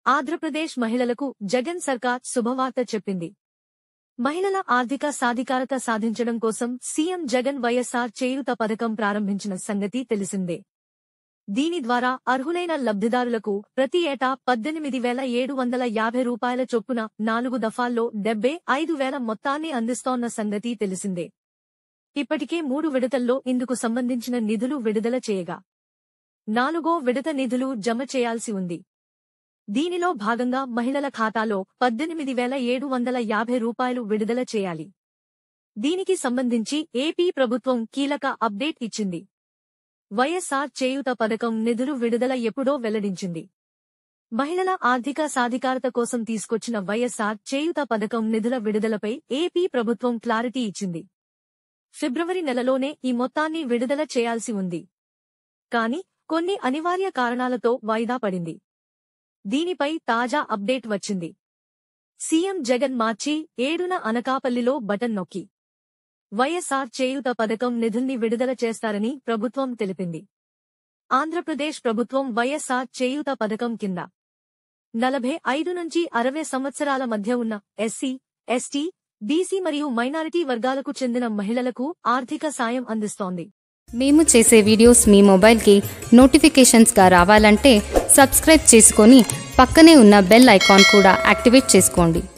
ఆంధ్రప్రదేశ్ మహిళలకు జగన్ సర్కార్ శుభవార్త చెప్పింది మహిళల ఆర్థిక సాధికారత సాధించడం కోసం సీఎం జగన్ వైఎస్ఆర్ చేయూత పథకం ప్రారంభించిన సంగతి తెలిసిందే దీని ద్వారా అర్హులైన లబ్ధిదారులకు ప్రతి ఏటా పద్దెనిమిది వేల ఏడు వందల యాభై రూపాయల చొప్పున నాలుగు దఫాల్లో డెబ్బై ఐదు వేల మొత్తాన్ని అందిస్తోన్న సంగతి తెలిసిందే ఇప్పటికే మూడు విడతల్లో ఇందుకు సంబంధించిన నిధులు విడుదల చేయగా నాలుగో విడత నిధులు జమ చేయాల్సి ఉంది దీనిలో భాగంగా మహిళల ఖాతాలో పద్దెనిమిది వేల ఏడు వందల యాభై రూపాయలు విడుదల చేయాలి దీనికి సంబంధించి ఏపీ ప్రభుత్వం కీలక అప్డేట్ ఇచ్చింది వైఎస్ఆర్ చేయూత పథకం నిధులు విడుదల ఎప్పుడో వెల్లడించింది మహిళల ఆర్థిక సాధికారత కోసం తీసుకొచ్చిన వైఎస్ఆర్ చేయూత పథకం నిధుల విడుదలపై ఏపీ ప్రభుత్వం క్లారిటీ ఇచ్చింది ఫిబ్రవరి నెలలోనే ఈ మొత్తాన్ని విడుదల చేయాల్సి ఉంది కాని కొన్ని అనివార్య కారణాలతో వాయిదా పడింది దీనిపై తాజా అప్డేట్ వచ్చింది సీఎం జగన్ మార్చి ఏడున అనకాపల్లిలో బటన్ నొక్కి వైఎస్ఆర్ చేయూత పథకం నిధుల్ని విడుదల చేస్తారని ప్రభుత్వం తెలిపింది ఆంధ్రప్రదేశ్ ప్రభుత్వం వైఎస్ఆర్ చేయూత పథకం కింద నలభై ఐదు నుంచి అరవై సంవత్సరాల మధ్య ఉన్న ఎస్సీ ఎస్టీ బీసీ మరియు మైనారిటీ వర్గాలకు చెందిన మహిళలకు ఆర్థిక సాయం అందిస్తోంది మేము చేసే వీడియోస్ మీ మొబైల్కి నోటిఫికేషన్స్గా రావాలంటే సబ్స్క్రైబ్ చేసుకొని పక్కనే ఉన్న బెల్ ఐకాన్ కూడా యాక్టివేట్ చేసుకోండి